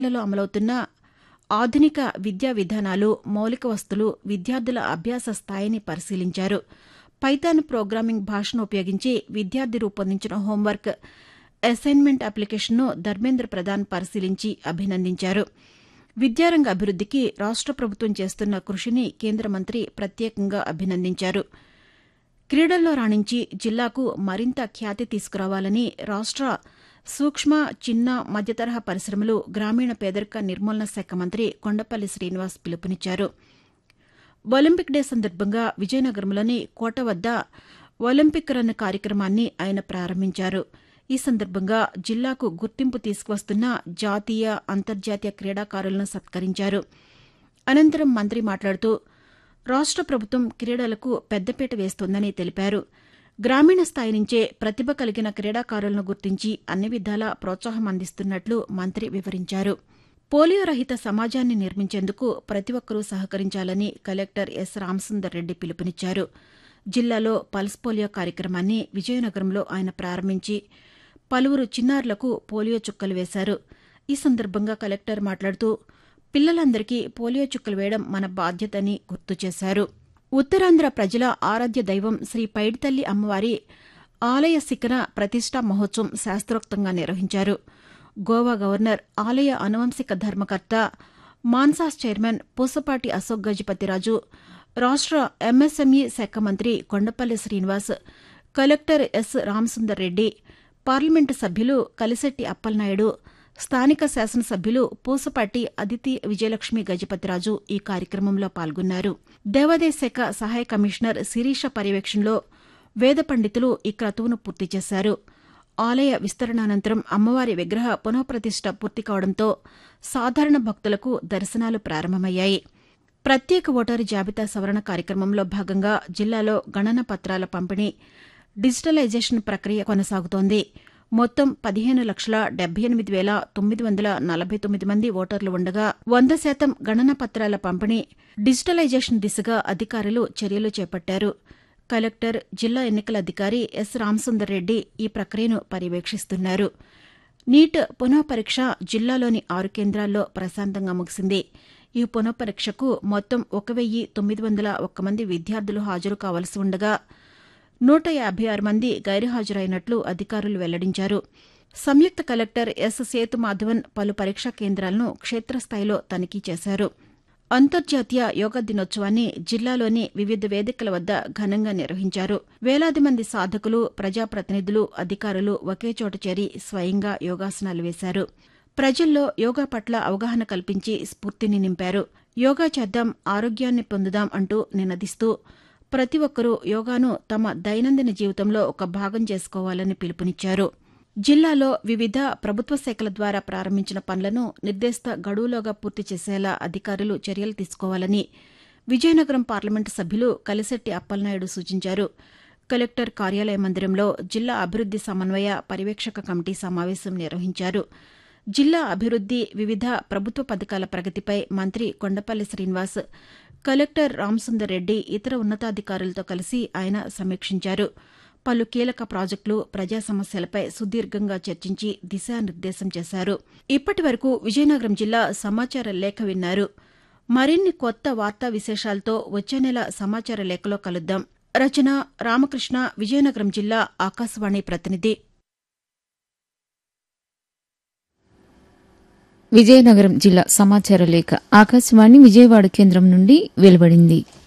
లలో అమలవుతున్న ఆధునిక విద్యా విధానాలు మౌలిక వసతులు విద్యార్థుల అభ్యాస స్థాయిని పరిశీలించారు పైథాన్ ప్రోగ్రామింగ్ భాషను ఉపయోగించి విద్యార్థి రూపొందించిన హోంవర్క్ అసైన్మెంట్ అప్లికేషన్ను ధర్మేంద్ర ప్రధాన్ పరిశీలించి అభినందించారు విద్యారంగ అభివృద్దికి రాష్ట ప్రభుత్వం చేస్తున్న కృషిని కేంద్ర మంత్రి ప్రత్యేకంగా అభినందించారు క్రీడల్లో రాణించి జిల్లాకు మరింత ఖ్యాతి తీసుకురావాలని రాష్ట సూక్ష్మ చిన్న మధ్యతరహా పరిశ్రమలు గ్రామీణ పేదరిక నిర్మూలన శాఖ మంత్రి కొండపల్లి శ్రీనివాస్ పిలుపునిచ్చారు ఒలింపిక్ డే సందర్భంగా విజయనగరంలోని కోట వద్ద ఒలింపిక్ రన్ కార్యక్రమాన్ని ఆయన ప్రారంభించారు ఈ సందర్భంగా జిల్లాకు గుర్తింపు తీసుకువస్తున్న జాతీయ అంతర్జాతీయ క్రీడాకారులను సత్కరించారు అనంతరం మంత్రి మాట్లాడుతూ రాష్ట ప్రభుత్వం క్రీడలకు పెద్దపీట వేస్తోందని తెలిపారు గ్రామీణ స్థాయి నుంచే ప్రతిభ కలిగిన క్రీడాకారులను గుర్తించి అన్ని విధాలా ప్రోత్సాహం అందిస్తున్నట్లు మంత్రి వివరించారు పోలియో రహిత సమాజాన్ని నిర్మించేందుకు ప్రతి ఒక్కరూ సహకరించాలని కలెక్టర్ ఎస్ రామసుందర్ రెడ్డి పిలుపునిచ్చారు జిల్లాలో పల్స్ పోలియో కార్యక్రమాన్ని విజయనగరంలో ఆయన ప్రారంభించి పలువురు చిన్నారులకు పోలియో చుక్కలు వేశారు ఈ సందర్భంగా కలెక్టర్ మాట్లాడుతూ పిల్లలందరికీ పోలియో చుక్కలు వేయడం మన బాధ్యతని గుర్తు చేశారు ఉత్తరాంధ్ర ప్రజల ఆరాధ్య దైవం శ్రీ పైడితల్లి అమ్మవారి ఆలయ శిఖర ప్రతిష్టా మహోత్సవం శాస్త్రోక్తంగా నిర్వహించారు గోవా గవర్నర్ ఆలయ అనువంశిక ధర్మకర్త మాన్సాస్ చైర్మన్ పూసపాటి అశోక్ గజపతిరాజు రాష్ట ఎంఎస్ఎంఈ శాఖ మంత్రి Kondapalli Srinivas collector S Ramasundar Reddy parliament సభ్యులు కలిశెట్టి అప్పలనాయుడు స్థానిక శాసనసభ్యులు పూసపాటి అదితి విజయలక్ష్మి గజపతిరాజు ఈ కార్యక్రమంలో పాల్గొన్నారు దేవాదాయ శాఖ సహాయ కమిషనర్ శిరీష పర్యవేక్షణలో వేద పండితులు ఈ క్రతువును పూర్తి చేశారు ఆలయ విస్తరణానంతరం అమ్మవారి విగ్రహ పునఃప్రతిష్ట పూర్తి కావడంతో సాధారణ భక్తులకు దర్శనాలు ప్రారంభమయ్యాయి ప్రత్యేక ఓటరు జాబితా సవరణ కార్యక్రమంలో భాగంగా జిల్లాలో గణన పత్రాల పంపిణీ డిజిటలైజేషన్ ప్రక్రియ కొనసాగుతోంది మొత్తం పదిహేను లక్షల డెబ్బై ఎనిమిది వేల తొమ్మిది వందల నలభై తొమ్మిది మంది ఓటర్లు ఉండగా వంద శాతం గణన పత్రాల పంపిణీ డిజిటలైజేషన్ దిశగా అధికారులు చర్యలు చేపట్టారు కలెక్టర్ జిల్లా ఎన్నికల అధికారి ఎస్ రామసుందర్ రెడ్డి ఈ ప్రక్రియను పర్యవేక్షిస్తున్నారు నీట్ పునఃపరీక్ష జిల్లాలోని ఆరు కేంద్రాల్లో ప్రశాంతంగా ముగిసింది ఈ పునఃపరీక్షకు మొత్తం ఒక వెయ్యి తొమ్మిది వందల ఒక్క మంది విద్యార్థులు హాజరు కావలసి ఉండగా నూట యాభై ఆరు మంది గైరుహాజరైనట్లు అధికారులు వెల్లడించారు సంయుక్త కలెక్టర్ ఎస్ సేతుమాధవన్ పలు పరీక్షా కేంద్రాలను క్షేత్రస్థాయిలో తనిఖీ చేశారు అంతర్జాతీయ యోగా దినోత్సవాన్ని జిల్లాలోని వివిధ వేదికల వద్ద ఘనంగా నిర్వహించారు వేలాది మంది సాధకులు ప్రజాప్రతినిధులు అధికారులు ఒకే చోట చేరి స్వయంగా యోగాసనాలు వేశారు ప్రజల్లో యోగా పట్ల అవగాహన కల్పించి స్ఫూర్తిని నింపారు యోగా చేద్దాం ఆరోగ్యాన్ని పొందుదాం అంటూ నినదిస్తూ ప్రతి ఒక్కరూ యోగాను తమ దైనందిన జీవితంలో ఒక భాగం చేసుకోవాలని పిలుపునిచ్చారు జిల్లాలో వివిధ ప్రభుత్వ శాఖల ద్వారా ప్రారంభించిన పనులను నిర్దేశిత గడువులోగా పూర్తి చేసేలా అధికారులు చర్యలు తీసుకోవాలని విజయనగరం పార్లమెంటు సభ్యులు కలిశెట్టి అప్పలనాయుడు సూచించారు కలెక్టర్ కార్యాలయ మందిరంలో జిల్లా అభివృద్ది సమన్వయ పర్యవేక్షక కమిటీ సమావేశం నిర్వహించారు జిల్లా అభివృద్ది వివిధ ప్రభుత్వ పథకాల ప్రగతిపై మంత్రి కొండపల్లి శ్రీనివాస్ కలెక్టర్ రామసుందర్ రెడ్డి ఇతర ఉన్నతాధికారులతో కలిసి ఆయన సమీక్షించారు పలు కీలక ప్రాజెక్టులు ప్రజా సమస్యలపై సుదీర్ఘంగా చర్చించి దిశానిర్దేశం చేశారు ఇప్పటి వరకు విజయనగరం జిల్లా సమాచార లేఖ విన్నారు మరిన్ని కొత్త వార్తా విశేషాలతో వచ్చే నెల సమాచార లేఖలో కలుద్దాం రచన రామకృష్ణ విజయనగరం జిల్లా ఆకాశవాణి ప్రతినిధి విజయనగరం జిల్లా సమాచార లేఖ ఆకాశవాణి విజయవాడ కేంద్రం నుండి వెలువడింది